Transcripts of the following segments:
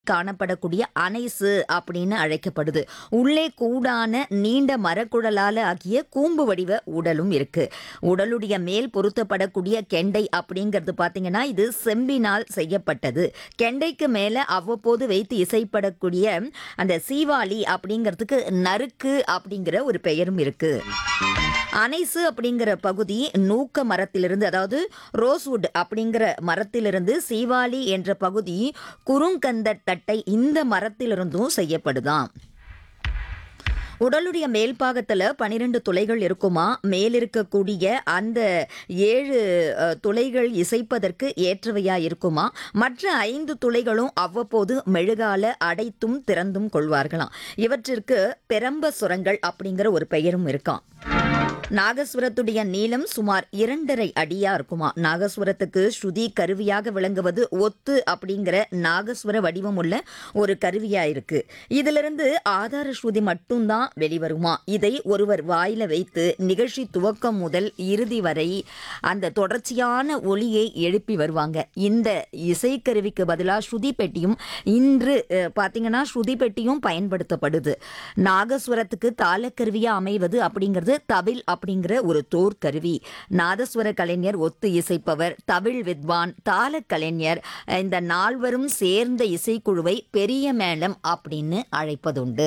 காணப்படக்கூடிய அனைசு அப்படின்னு அழைக்கப்படுது உள்ளே கூடான நீண்ட மரக்குழலால ஆகிய கூம்பு வடிவ உடலும் இருக்கு உடலுடைய மேல் பொருத்தப்படக்கூடிய கெண்டை அப்படிங்கிறது பாத்தீங்கன்னா இது செம்பினால் செய்யப்பட்டது கெண்டைக்கு மேல அவ்வப்போது வைத்து இசைப்படக்கூடிய அந்த சீவாளி அப்படிங்கிறதுக்கு நறுக்கு அப்படிங்கிற ஒரு பெயரும் இருக்கு அனைசு அப்படிங்கிற பகுதி நூக்க மரத்திலிருந்து அதாவது ரோஸ்வுட் அப்படிங்கிற மரத்திலிருந்து சீவாளி என்ற பகுதி குறுங்கந்த தட்டை இந்த மரத்திலிருந்தும் செய்யப்படுதாம் உடலுடைய மேல் பாகத்துல பனிரெண்டு துளைகள் இருக்குமா மேல் இருக்கக்கூடிய அந்த ஏழு அஹ், துளைகள் இசைப்பதற்கு ஏற்றவையா இருக்குமா மற்ற ஐந்து துளைகளும் அவ்வப்போது மெழுகால அடைத்தும் திறந்தும் கொள்வார்களாம் இவற்றிற்கு பெரம்ப சுரங்கள் அப்படிங்கிற ஒரு பெயரும் இருக்காம் நாகஸ்வரத்துடைய நீளம் சுமார் இரண்டரை அடியா இருக்குமா நாகஸ்வரத்துக்கு ஸ்ருதி கருவியாக விளங்குவது ஒத்து அப்படிங்கிற நாகஸ்வர வடிவம் உள்ள ஒரு கருவியா இருக்கு இதிலிருந்து ஆதார ஸ்ருதி மட்டும்தான் வெளிவருமா இதை ஒருவர் வாயில வைத்து நிகழ்ச்சி துவக்கம் முதல் இறுதி வரை அந்த தொடர்ச்சியான ஒளியை எழுப்பி வருவாங்க இந்த இசைக்கருவிக்கு பதிலாக ஸ்ருதி பெட்டியும் இன்று அஹ், பாத்தீங்கன்னா ஸ்ருதி பெட்டியும் பயன்படுத்தப்படுது நாகஸ்வரத்துக்கு தாளக்கருவியா அமைவது அப்படிங்கிறது தவில் அப்படிங்கிற ஒரு தோர் கருவி நாதஸ்வர கலைஞர் ஒத்து இசைப்பவர் தவில் வித்வான் தாள கலைஞர் இந்த நால்வரும் சேர்ந்த இசைக்குழுவை பெரிய மேளம் அப்படின்னு அழைப்பதுண்டு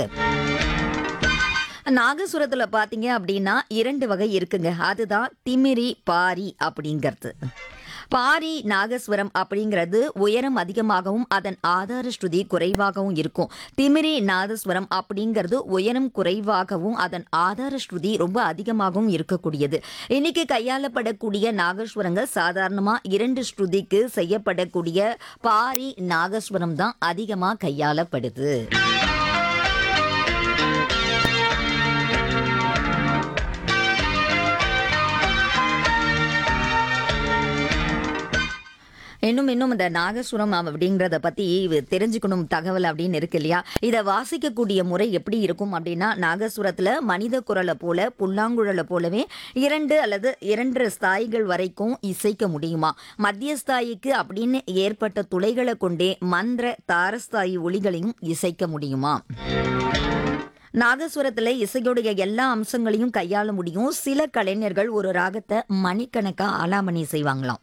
நாகசுரத்துல பாத்தீங்க அப்படின்னா இரண்டு வகை இருக்குங்க அதுதான் திமிரி பாரி அப்படிங்கிறது பாரி நாகஸ்வரம் அப்படிங்கிறது உயரம் அதிகமாகவும் அதன் ஆதார ஸ்ருதி குறைவாகவும் இருக்கும் திமிரி நாதஸ்வரம் அப்படிங்கிறது உயரம் குறைவாகவும் அதன் ஆதார ஸ்ருதி ரொம்ப அதிகமாகவும் இருக்கக்கூடியது இன்னைக்கு கையாளப்படக்கூடிய நாகஸ்வரங்கள் சாதாரணமா இரண்டு ஸ்ருதிக்கு செய்யப்படக்கூடிய பாரி நாகஸ்வரம் தான் அதிகமா கையாளப்படுது இன்னும் இன்னும் இந்த நாகசுரம் அப்படிங்கிறத பத்தி தெரிஞ்சுக்கணும் தகவல் அப்படின்னு இருக்கு இல்லையா இதை வாசிக்கக்கூடிய முறை எப்படி இருக்கும் அப்படின்னா நாகசுரத்துல மனித குரலை போல புல்லாங்குழலை போலவே இரண்டு அல்லது இரண்டரை ஸ்தாயிகள் வரைக்கும் இசைக்க முடியுமா மத்திய ஸ்தாயிக்கு அப்படின்னு ஏற்பட்ட துளைகளை கொண்டே மந்திர தாரஸ்தாயி ஒளிகளையும் இசைக்க முடியுமா நாகஸ்வரத்துல இசையுடைய எல்லா அம்சங்களையும் கையாள முடியும் சில கலைஞர்கள் ஒரு ராகத்தை மணிக்கணக்கா ஆலாமணி செய்வாங்களாம்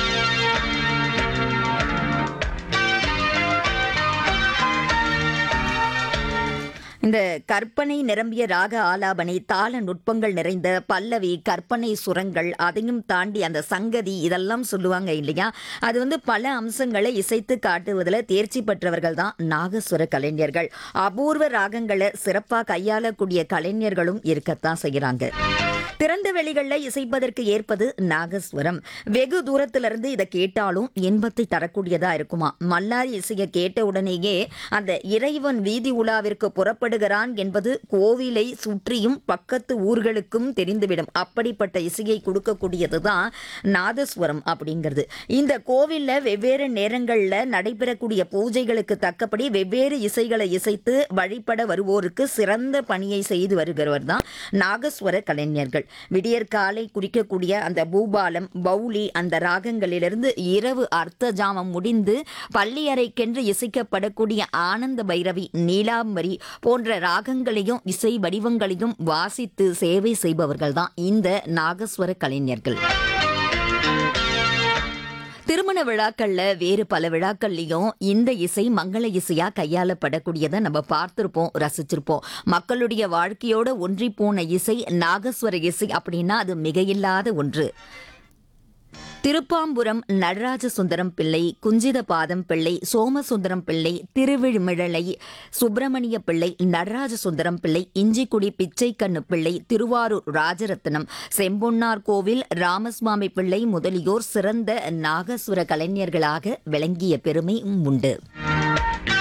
இந்த கற்பனை நிரம்பிய ராக ஆலாபனை தாள நுட்பங்கள் நிறைந்த பல்லவி கற்பனை சுரங்கள் அதையும் தாண்டி அந்த சங்கதி இதெல்லாம் சொல்லுவாங்க இல்லையா அது வந்து பல அம்சங்களை இசைத்து காட்டுவதில் தேர்ச்சி பெற்றவர்கள் தான் நாகஸ்வர கலைஞர்கள் அபூர்வ ராகங்களை சிறப்பாக கையாளக்கூடிய கலைஞர்களும் இருக்கத்தான் செய்கிறாங்க திறந்த வெளிகளில் இசைப்பதற்கு ஏற்பது நாகஸ்வரம் வெகு தூரத்திலிருந்து இதை கேட்டாலும் இன்பத்தை தரக்கூடியதா இருக்குமா மல்லாரி இசையை கேட்ட உடனேயே அந்த இறைவன் வீதி உலாவிற்கு புறப்படுகிறான் என்பது கோவிலை சுற்றியும் பக்கத்து ஊர்களுக்கும் தெரிந்துவிடும் அப்படிப்பட்ட இசையை கொடுக்கக்கூடியது தான் நாதஸ்வரம் அப்படிங்கிறது இந்த கோவில்ல வெவ்வேறு நேரங்களில் நடைபெறக்கூடிய பூஜைகளுக்கு தக்கபடி வெவ்வேறு இசைகளை இசைத்து வழிபட வருவோருக்கு சிறந்த பணியை செய்து வருகிறவர் தான் நாகஸ்வர கலைஞர்கள் விடியற் காலை குறிக்கக்கூடிய அந்த பூபாலம் பௌலி அந்த ராகங்களிலிருந்து இரவு அர்த்த ஜாமம் முடிந்து பள்ளி அறைக்கென்று இசைக்கப்படக்கூடிய ஆனந்த பைரவி நீலாம்பரி போன்ற ராகங்களையும் இசை வடிவங்களையும் வாசித்து சேவை செய்பவர்கள் தான் இந்த நாகஸ்வர கலைஞர்கள் திருமண விழாக்கள்ல வேறு பல விழாக்கள்லயும் இந்த இசை மங்கள இசையா கையாளப்படக்கூடியதை நம்ம பார்த்திருப்போம் ரசிச்சிருப்போம் மக்களுடைய வாழ்க்கையோட ஒன்றி போன இசை நாகஸ்வர இசை அப்படின்னா அது மிகையில்லாத ஒன்று திருப்பாம்புரம் நடராஜ சுந்தரம் பிள்ளை குஞ்சித பாதம் பிள்ளை சோமசுந்தரம் பிள்ளை திருவிழிமிழலை சுப்பிரமணிய பிள்ளை நடராஜ சுந்தரம் பிள்ளை இஞ்சிக்குடி பிச்சைக்கண்ணு பிள்ளை திருவாரூர் ராஜரத்னம் செம்பொன்னார் கோவில் ராமசுவாமி பிள்ளை முதலியோர் சிறந்த நாகசுர கலைஞர்களாக விளங்கிய பெருமை உண்டு